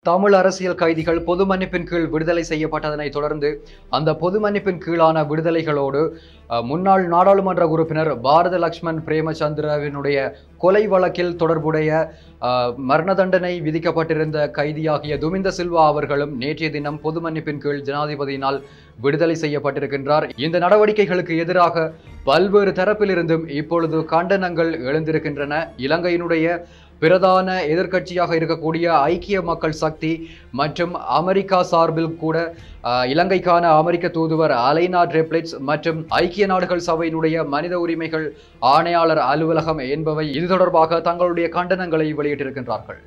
தமிழ் அரசியல் கைதிகள் பொது மன்னிப்பின் கீழ் விடுதலை செய்யப்பட்டதனை தொடர்ந்து அந்த பொது மன்னிப்பின் கீழான விடுதலைகளோடு அஹ், முன்னாள் நாடாளுமன்ற உறுப்பினர் பாரத லக்ஷ்மண் பிரேமச்சந்திரவினுடைய கொலை வழக்கில் தொடர்புடைய அஹ், மரண தண்டனை விதிக்கப்பட்டிருந்த கைதியாகிய துமிந்த சில்வா அவர்களும் நேற்றைய தினம் பொது மன்னிப்பின் கீழ் ஜனாதிபதியினால் விடுதலை செய்யப்பட்டிருக்கின்றார் இந்த நடவடிக்கைகளுக்கு எதிராக பல்வேறு தரப்பிலிருந்தும் இப்பொழுது கண்டனங்கள் எழுந்திருக்கின்றன இலங்கையினுடைய பிரதான எதிர்க்கட்சியாக இருக்கக்கூடிய ஐக்கிய மக்கள் சக்தி மற்றும் அமெரிக்கா சார்பில் கூட அஹ், இலங்கைக்கான அமெரிக்க தூதுவர் அலைனா ட்ரெப்ளிட்ஸ் மற்றும் ஐக்கிய நாடுகள் சபையினுடைய மனித உரிமைகள் ஆணையாளர் அலுவலகம் என்பவை இது தொடர்பாக தங்களுடைய கண்டனங்களை வெளியிட்டிருக்கின்றார்கள்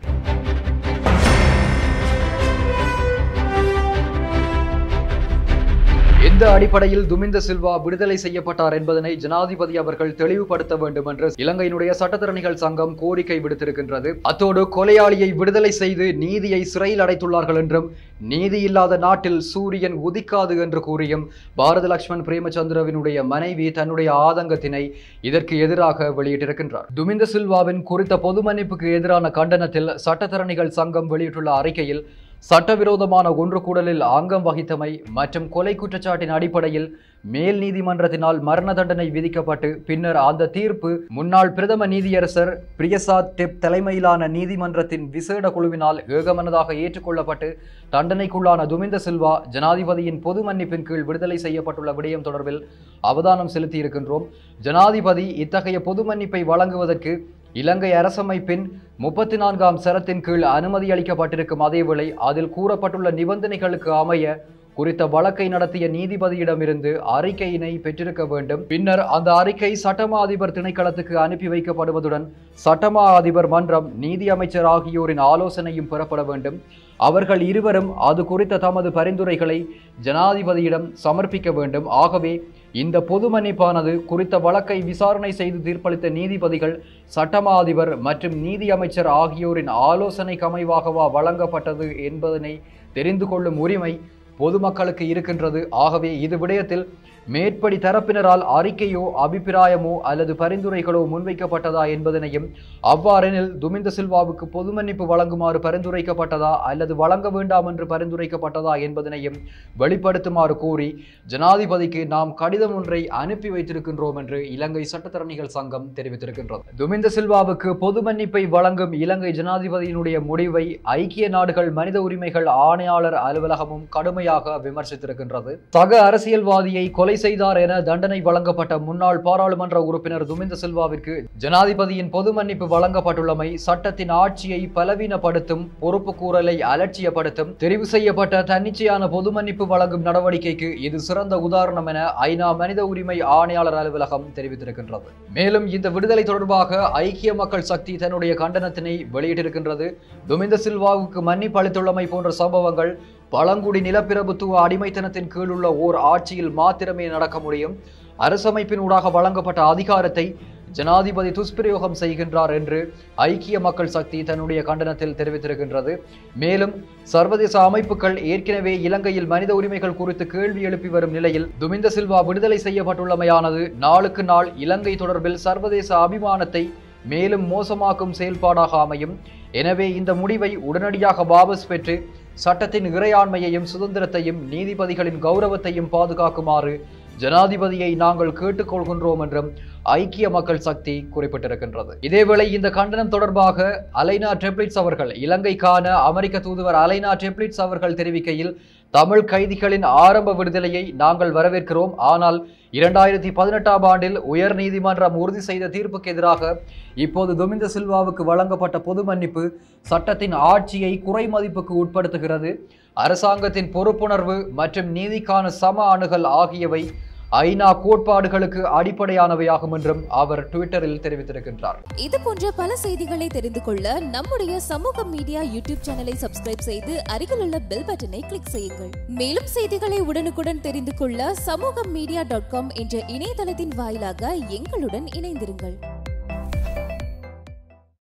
எந்த அடிப்படையில் துமிந்த சில்வா விடுதலை செய்யப்பட்டார் என்பதனை ஜனாதிபதி அவர்கள் தெளிவுபடுத்த வேண்டும் என்று இலங்கையினுடைய சட்டத்தரணிகள் சங்கம் கோரிக்கை விடுத்திருக்கின்றது அத்தோடு கொலையாளியை விடுதலை செய்து நீதியை சிறையில் அடைத்துள்ளார்கள் என்றும் நீதி இல்லாத நாட்டில் சூரியன் உதிக்காது என்று கூறியும் பாரத லக்ஷ்மண் பிரேமச்சந்திரவினுடைய மனைவி தன்னுடைய ஆதங்கத்தினை இதற்கு எதிராக வெளியிட்டிருக்கின்றார் துமிந்த சில்வாவின் குறித்த பொது மன்னிப்புக்கு எதிரான கண்டனத்தில் சட்டத்தரணிகள் சங்கம் வெளியிட்டுள்ள அறிக்கையில் சட்டவிரோதமான ஒன்று கூடலில் அங்கம் வகித்தமை மற்றும் கொலை குற்றச்சாட்டின் அடிப்படையில் மேல் நீதிமன்றத்தினால் மரண தண்டனை விதிக்கப்பட்டு பின்னர் அந்த தீர்ப்பு முன்னாள் பிரதம நீதியரசர் பிரியசாத் டெப் தலைமையிலான நீதிமன்றத்தின் விசேட குழுவினால் ஏகமனதாக ஏற்றுக்கொள்ளப்பட்டு தண்டனைக்குள்ளான துமிந்த சில்வா ஜனாதிபதியின் பொது மன்னிப்பின் கீழ் விடுதலை செய்யப்பட்டுள்ள விடயம் தொடர்பில் அவதானம் செலுத்தியிருக்கின்றோம் ஜனாதிபதி இத்தகைய பொது மன்னிப்பை வழங்குவதற்கு இலங்கை அரசமைப்பின் முப்பத்தி நான்காம் சரத்தின் கீழ் அனுமதி அளிக்கப்பட்டிருக்கும் அதேவேளை அதில் கூறப்பட்டுள்ள நிபந்தனைகளுக்கு அமைய குறித்த வழக்கை நடத்திய நீதிபதியிடமிருந்து அறிக்கையினை பெற்றிருக்க வேண்டும் பின்னர் அந்த அறிக்கை சட்டமா அதிபர் திணைக்களத்துக்கு அனுப்பி வைக்கப்படுவதுடன் சட்டமா அதிபர் மன்றம் நீதி அமைச்சர் ஆகியோரின் ஆலோசனையும் பெறப்பட வேண்டும் அவர்கள் இருவரும் அது குறித்த தமது பரிந்துரைகளை ஜனாதிபதியிடம் சமர்ப்பிக்க வேண்டும் ஆகவே இந்த பொது மன்னிப்பானது குறித்த வழக்கை விசாரணை செய்து தீர்ப்பளித்த நீதிபதிகள் சட்டமா அதிபர் மற்றும் நீதி அமைச்சர் ஆகியோரின் ஆலோசனைக்கு அமைவாகவா வழங்கப்பட்டது என்பதனை தெரிந்து கொள்ளும் உரிமை பொதுமக்களுக்கு இருக்கின்றது ஆகவே இது விடயத்தில் மேற்படி தரப்பினரால் அறிக்கையோ அபிப்பிராயமோ அல்லது பரிந்துரைகளோ முன்வைக்கப்பட்டதா என்பதனையும் அவ்வாறெனில் துமிந்த சில்வாவுக்கு பொது மன்னிப்பு வழங்குமாறு பரிந்துரைக்கப்பட்டதா அல்லது வழங்க வேண்டாம் என்று பரிந்துரைக்கப்பட்டதா என்பதனையும் வெளிப்படுத்துமாறு கோரி ஜனாதிபதிக்கு நாம் கடிதம் ஒன்றை அனுப்பி வைத்திருக்கின்றோம் என்று இலங்கை சட்டத்தரணிகள் சங்கம் தெரிவித்திருக்கின்றது துமிந்த சில்வாவுக்கு பொது மன்னிப்பை வழங்கும் இலங்கை ஜனாதிபதியினுடைய முடிவை ஐக்கிய நாடுகள் மனித உரிமைகள் ஆணையாளர் அலுவலகமும் கடுமையாக விமர்சித்திருக்கின்றது சக அரசியல்வாதியை கொலை செய்தார் என தண்டனை வழங்கப்பட்ட முன்னாள் பாராளுமன்ற உறுப்பினர் துமிந்த சில்வாவிற்கு ஜனாதிபதியின் பொது மன்னிப்பு வழங்கப்பட்டுள்ளமை சட்டத்தின் ஆட்சியை பலவீனப்படுத்தும் பொறுப்பு கூறலை அலட்சியப்படுத்தும் தெரிவு செய்யப்பட்ட தன்னிச்சையான பொது மன்னிப்பு வழங்கும் நடவடிக்கைக்கு இது சிறந்த உதாரணம் என ஐநா மனித உரிமை ஆணையாளர் அலுவலகம் தெரிவித்திருக்கின்றது மேலும் இந்த விடுதலை தொடர்பாக ஐக்கிய மக்கள் சக்தி தன்னுடைய கண்டனத்தினை வெளியிட்டிருக்கின்றது துமிந்த சில்வாவுக்கு மன்னிப்பு அளித்துள்ளமை போன்ற சம்பவங்கள் பழங்குடி நிலப்பிரபுத்துவ அடிமைத்தனத்தின் கீழுள்ள ஓர் ஆட்சியில் மாத்திரமே நடக்க முடியும் அரசமைப்பின் ஊடாக வழங்கப்பட்ட அதிகாரத்தை ஜனாதிபதி துஷ்பிரயோகம் செய்கின்றார் என்று ஐக்கிய மக்கள் சக்தி தன்னுடைய கண்டனத்தில் தெரிவித்திருக்கின்றது மேலும் சர்வதேச அமைப்புகள் ஏற்கனவே இலங்கையில் மனித உரிமைகள் குறித்து கேள்வி எழுப்பி வரும் நிலையில் துமிந்த சில்வா விடுதலை செய்யப்பட்டுள்ளமையானது நாளுக்கு நாள் இலங்கை தொடர்பில் சர்வதேச அபிமானத்தை மேலும் மோசமாக்கும் செயல்பாடாக அமையும் எனவே இந்த முடிவை உடனடியாக வாபஸ் பெற்று சட்டத்தின் இறையாண்மையையும் சுதந்திரத்தையும் நீதிபதிகளின் கௌரவத்தையும் பாதுகாக்குமாறு ஜனாதிபதியை நாங்கள் கேட்டுக்கொள்கின்றோம் என்றும் ஐக்கிய மக்கள் சக்தி குறிப்பிட்டிருக்கின்றது இதேவேளை இந்த கண்டனம் தொடர்பாக அலைனா டெப்ளிட்ஸ் அவர்கள் இலங்கைக்கான அமெரிக்க தூதுவர் அலைனா டெப்ளிட்ஸ் அவர்கள் தெரிவிக்கையில் தமிழ் கைதிகளின் ஆரம்ப விடுதலையை நாங்கள் வரவேற்கிறோம் ஆனால் இரண்டாயிரத்தி பதினெட்டாம் ஆண்டில் உயர் நீதிமன்றம் உறுதி செய்த தீர்ப்புக்கு எதிராக இப்போது துமிந்த சில்வாவுக்கு வழங்கப்பட்ட பொது மன்னிப்பு சட்டத்தின் ஆட்சியை குறைமதிப்புக்கு உட்படுத்துகிறது அரசாங்கத்தின் பொறுப்புணர்வு மற்றும் நீதிக்கான சம அணுகல் ஆகியவை ஐநா கோட்பாடுகளுக்கு அடிப்படையானவையாகும் என்றும் அவர் ட்விட்டரில் தெரிவித்திருக்கின்றார் இது போன்ற பல செய்திகளை தெரிந்து கொள்ள நம்முடைய சமூக மீடியா யூடியூப் சேனலை சப்ஸ்கிரைப் செய்து அருகில் உள்ள பெல் பட்டனை கிளிக் செய்யுங்கள் மேலும் செய்திகளை உடனுக்குடன் தெரிந்து கொள்ள சமூக மீடியா டாட் காம் என்ற இணையதளத்தின் வாயிலாக எங்களுடன் இணைந்திருங்கள்